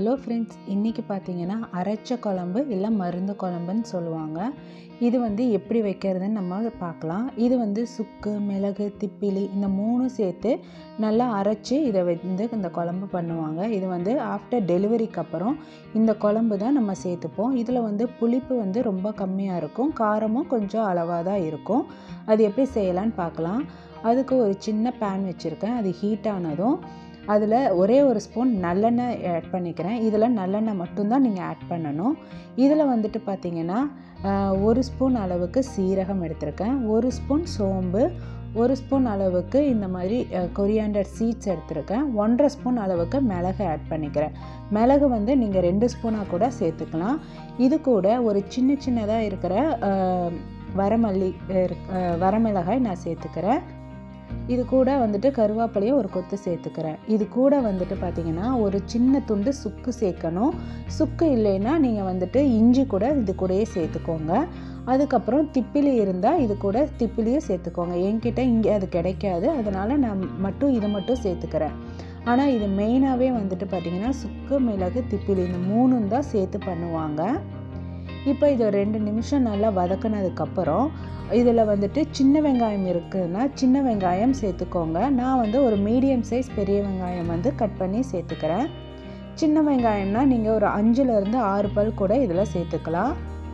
hello friends இன்றைக்கி பார்த்தீங்கன்னா அரைச்ச குழம்பு இல்லை மருந்து குழம்புன்னு சொல்லுவாங்க இது வந்து எப்படி வைக்கிறதுன்னு நம்ம பார்க்கலாம் இது வந்து சுக்கு மிளகு திப்பிலி இந்த மூணும் சேர்த்து நல்லா அரைச்சி இதை வந்து இந்த குழம்பு பண்ணுவாங்க இது வந்து ஆஃப்டர் டெலிவரிக்கு அப்புறம் இந்த குழம்பு தான் நம்ம சேர்த்துப்போம் இதில் வந்து புளிப்பு வந்து ரொம்ப கம்மியாக இருக்கும் காரமும் கொஞ்சம் அளவாக தான் இருக்கும் அது எப்படி செய்யலான்னு பார்க்கலாம் அதுக்கு ஒரு சின்ன பேன் வச்சுருக்கேன் அது ஹீட் ஆனதும் அதில் ஒரே ஒரு ஸ்பூன் நல்லெண்ணெய் ஆட் பண்ணிக்கிறேன் இதில் நல்லெண்ணெய் மட்டும்தான் நீங்கள் ஆட் பண்ணணும் இதில் வந்துட்டு பார்த்தீங்கன்னா ஒரு ஸ்பூன் அளவுக்கு சீரகம் எடுத்திருக்கேன் ஒரு ஸ்பூன் சோம்பு ஒரு ஸ்பூன் அளவுக்கு இந்த மாதிரி கொரியாண்டர் சீட்ஸ் எடுத்திருக்கேன் ஒன்றரை ஸ்பூன் அளவுக்கு மிளகு ஆட் பண்ணிக்கிறேன் மிளகு வந்து நீங்கள் ரெண்டு ஸ்பூனாக கூட சேர்த்துக்கலாம் இது கூட ஒரு சின்ன சின்னதாக இருக்கிற வரமல்லி வரமிளகாய் நான் சேர்த்துக்கிறேன் இது கூட வந்துட்டு கருவேப்பிலையும் ஒரு கொத்து சேர்த்துக்கிறேன் இது கூட வந்துட்டு பார்த்திங்கன்னா ஒரு சின்ன துண்டு சுக்கு சேர்க்கணும் சுக்கு இல்லைன்னா நீங்கள் வந்துட்டு இஞ்சி கூட இது கூடயே சேர்த்துக்கோங்க அதுக்கப்புறம் திப்பிலி இருந்தால் இது கூட திப்பிலியும் சேர்த்துக்கோங்க என்கிட்ட இங்கே அது கிடைக்காது அதனால் நான் மட்டும் இதை மட்டும் சேர்த்துக்கிறேன் ஆனால் இது மெயினாகவே வந்துட்டு பார்த்திங்கன்னா சுக்கு மிளகு திப்பிலி இந்த மூணும் தான் சேர்த்து பண்ணுவாங்க இப்போ இதை ரெண்டு நிமிஷம் நல்லா வதக்கினதுக்கப்புறம் இதில் வந்துட்டு சின்ன வெங்காயம் இருக்குதுன்னா சின்ன வெங்காயம் சேர்த்துக்கோங்க நான் வந்து ஒரு மீடியம் சைஸ் பெரிய வெங்காயம் வந்து கட் பண்ணி சேர்த்துக்கிறேன் சின்ன வெங்காயம்னா நீங்கள் ஒரு அஞ்சுலேருந்து ஆறு பல் கூட இதில் சேர்த்துக்கலாம்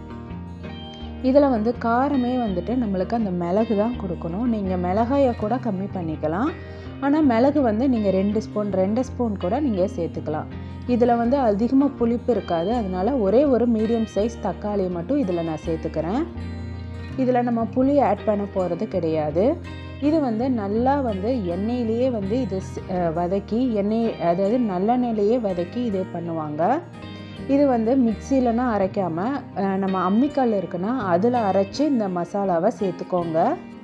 இதில் வந்து காரமே வந்துட்டு நம்மளுக்கு அந்த மிளகு தான் கொடுக்கணும் நீங்கள் மிளகாயை கூட கம்மி பண்ணிக்கலாம் ஆனால் மிளகு வந்து நீங்கள் ரெண்டு ஸ்பூன் ரெண்டு ஸ்பூன் கூட நீங்கள் சேர்த்துக்கலாம் இதில் வந்து அதிகமாக புளிப்பு இருக்காது அதனால் ஒரே ஒரு மீடியம் சைஸ் தக்காளியை மட்டும் இதில் நான் சேர்த்துக்கிறேன் இதில் நம்ம புளி ஆட் பண்ண போகிறது கிடையாது இது வந்து நல்லா வந்து எண்ணெயிலேயே வந்து இது வதக்கி எண்ணெய் அதாவது நல்லெண்ணெயிலேயே வதக்கி இது பண்ணுவாங்க இது வந்து மிக்சிலனா அரைக்காமல் நம்ம அம்மிக்கல் இருக்குன்னா அதில் அரைச்சி இந்த மசாலாவை சேர்த்துக்கோங்க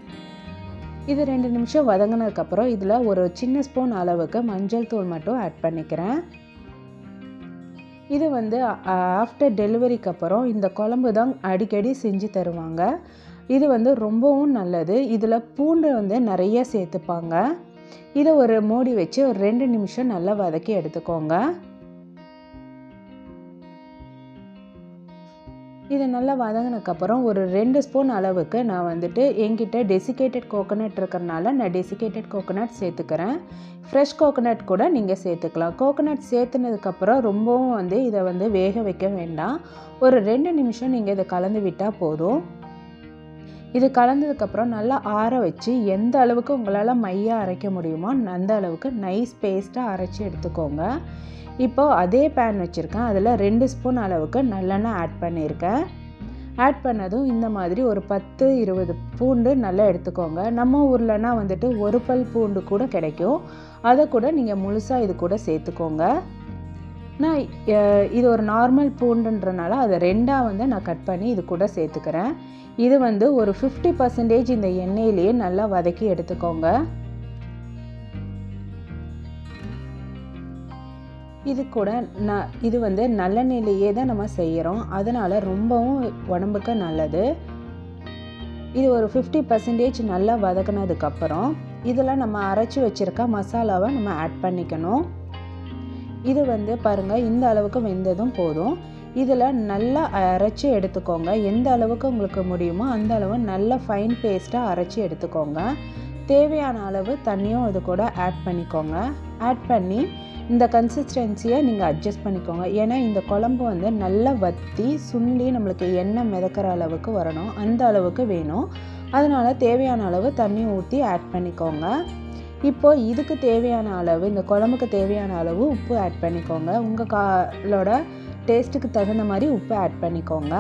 இது ரெண்டு நிமிஷம் வதங்கினதுக்கப்புறம் இதில் ஒரு சின்ன ஸ்பூன் அளவுக்கு மஞ்சள் தூள் மட்டும் ஆட் பண்ணிக்கிறேன் இது வந்து ஆஃப்டர் டெலிவரிக்கு அப்புறம் இந்த குழம்பு தான் அடிக்கடி செஞ்சு தருவாங்க இது வந்து ரொம்பவும் நல்லது இதில் பூண்டு வந்து நிறைய சேர்த்துப்பாங்க இதை ஒரு மூடி வச்சு ஒரு ரெண்டு நிமிஷம் நல்லா வதக்கி எடுத்துக்கோங்க இது நல்லா வதங்கினதுக்கப்புறம் ஒரு ரெண்டு ஸ்பூன் அளவுக்கு நான் வந்துட்டு என்கிட்ட டெசிகேட்டட் கோகோனட் இருக்கிறனால நான் டெசிகேட்டட் கோகோனட் சேர்த்துக்கிறேன் ஃப்ரெஷ் கோகோனட் கூட நீங்கள் சேர்த்துக்கலாம் கோகோனட் சேர்த்துனதுக்கப்புறம் ரொம்பவும் வந்து இதை வந்து வேக வைக்க வேண்டாம் ஒரு ரெண்டு நிமிஷம் நீங்கள் இதை கலந்து விட்டால் போதும் இது கலந்ததுக்கப்புறம் நல்லா ஆற வச்சு எந்த அளவுக்கு உங்களால் மையாக அரைக்க முடியுமோ அந்த அளவுக்கு நைஸ் பேஸ்ட்டாக அரைச்சி எடுத்துக்கோங்க இப்போது அதே பேன் வச்சுருக்கேன் அதில் ரெண்டு ஸ்பூன் அளவுக்கு நல்லெண்ணெய் ஆட் பண்ணியிருக்கேன் ஆட் பண்ணதும் இந்த மாதிரி ஒரு பத்து இருபது பூண்டு நல்லா எடுத்துக்கோங்க நம்ம ஊர்லனா வந்துட்டு ஒரு பல் பூண்டு கூட கிடைக்கும் அதை கூட நீங்கள் முழுசாக இது கூட சேர்த்துக்கோங்க நான் இது ஒரு நார்மல் பூண்டுன்றனால அதை ரெண்டாக வந்து நான் கட் பண்ணி இது கூட சேர்த்துக்கிறேன் இது வந்து ஒரு ஃபிஃப்டி பர்சன்டேஜ் இந்த எண்ணெயிலேயே நல்லா வதக்கி எடுத்துக்கோங்க இது கூட நான் இது வந்து நல்லெண்ணெயிலேயே தான் நம்ம செய்கிறோம் அதனால் ரொம்பவும் உடம்புக்கு நல்லது இது ஒரு ஃபிஃப்டி பர்சன்டேஜ் நல்லா வதக்கினதுக்கப்புறம் இதில் நம்ம அரைச்சி வச்சுருக்க மசாலாவை நம்ம ஆட் பண்ணிக்கணும் இது வந்து பாருங்கள் இந்த அளவுக்கு வெந்ததும் போதும் இதில் நல்லா அரைச்சி எடுத்துக்கோங்க எந்த அளவுக்கு உங்களுக்கு முடியுமோ அந்த அளவு நல்லா ஃபைன் பேஸ்ட்டாக அரைச்சி எடுத்துக்கோங்க தேவையான அளவு தண்ணியும் இது கூட ஆட் பண்ணிக்கோங்க ஆட் பண்ணி இந்த கன்சிஸ்டன்சியை நீங்கள் அட்ஜஸ்ட் பண்ணிக்கோங்க ஏன்னா இந்த குழம்பு வந்து நல்லா வற்றி சுண்டி நம்மளுக்கு எண்ணெய் மிதக்கிற அளவுக்கு வரணும் அந்த அளவுக்கு வேணும் அதனால் தேவையான அளவு தண்ணி ஊற்றி ஆட் பண்ணிக்கோங்க இப்போது இதுக்கு தேவையான அளவு இந்த குழம்புக்கு தேவையான அளவு உப்பு ஆட் பண்ணிக்கோங்க உங்கள் காலோட டேஸ்ட்டுக்கு தகுந்த மாதிரி உப்பு ஆட் பண்ணிக்கோங்க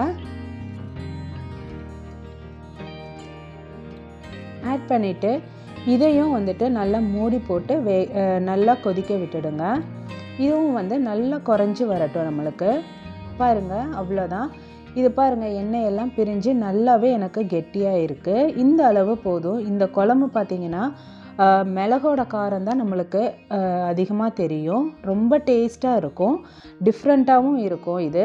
ஆட் பண்ணிவிட்டு இதையும் வந்துட்டு நல்லா மூடி போட்டு வே நல்லா கொதிக்க விட்டுடுங்க இதுவும் வந்து நல்லா குறைஞ்சி வரட்டும் நம்மளுக்கு பாருங்கள் அவ்வளோதான் இது பாருங்கள் எண்ணெய் எல்லாம் பிரிஞ்சு நல்லாவே எனக்கு கெட்டியாக இருக்குது இந்த அளவு போதும் இந்த குழம்பு பார்த்திங்கன்னா மிளகோட காரம் தான் நம்மளுக்கு அதிகமாக தெரியும் ரொம்ப டேஸ்ட்டாக இருக்கும் டிஃப்ரெண்ட்டாகவும் இருக்கும் இது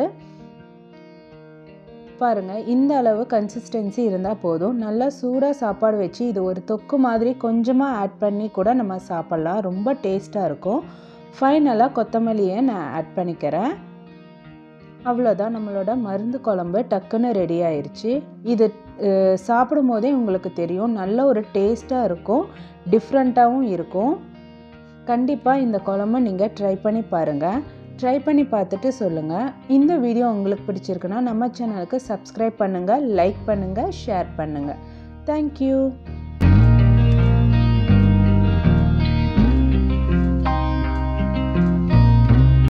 பாருங்கள் இந்த அளவு கன்சிஸ்டன்சி இருந்தால் போதும் நல்லா சூடாக சாப்பாடு வச்சு இது ஒரு தொக்கு மாதிரி கொஞ்சமாக ஆட் பண்ணி கூட நம்ம சாப்பிட்லாம் ரொம்ப டேஸ்ட்டாக இருக்கும் ஃபைனலாக கொத்தமல்லியை நான் ஆட் பண்ணிக்கிறேன் அவ்வளோதான் நம்மளோட மருந்து குழம்பு டக்குன்னு ரெடி ஆயிடுச்சு இது சாப்பிடும் போதே உங்களுக்கு தெரியும் நல்ல ஒரு டேஸ்ட்டாக இருக்கும் டிஃப்ரெண்ட்டாகவும் இருக்கும் கண்டிப்பாக இந்த குழம்பு நீங்கள் ட்ரை பண்ணி பாருங்கள் ட்ரை பண்ணி பார்த்துட்டு சொல்லுங்கள் இந்த வீடியோ உங்களுக்கு பிடிச்சிருக்குன்னா நம்ம சேனலுக்கு சப்ஸ்கிரைப் பண்ணுங்கள் லைக் பண்ணுங்கள் ஷேர் பண்ணுங்கள் தேங்க்யூ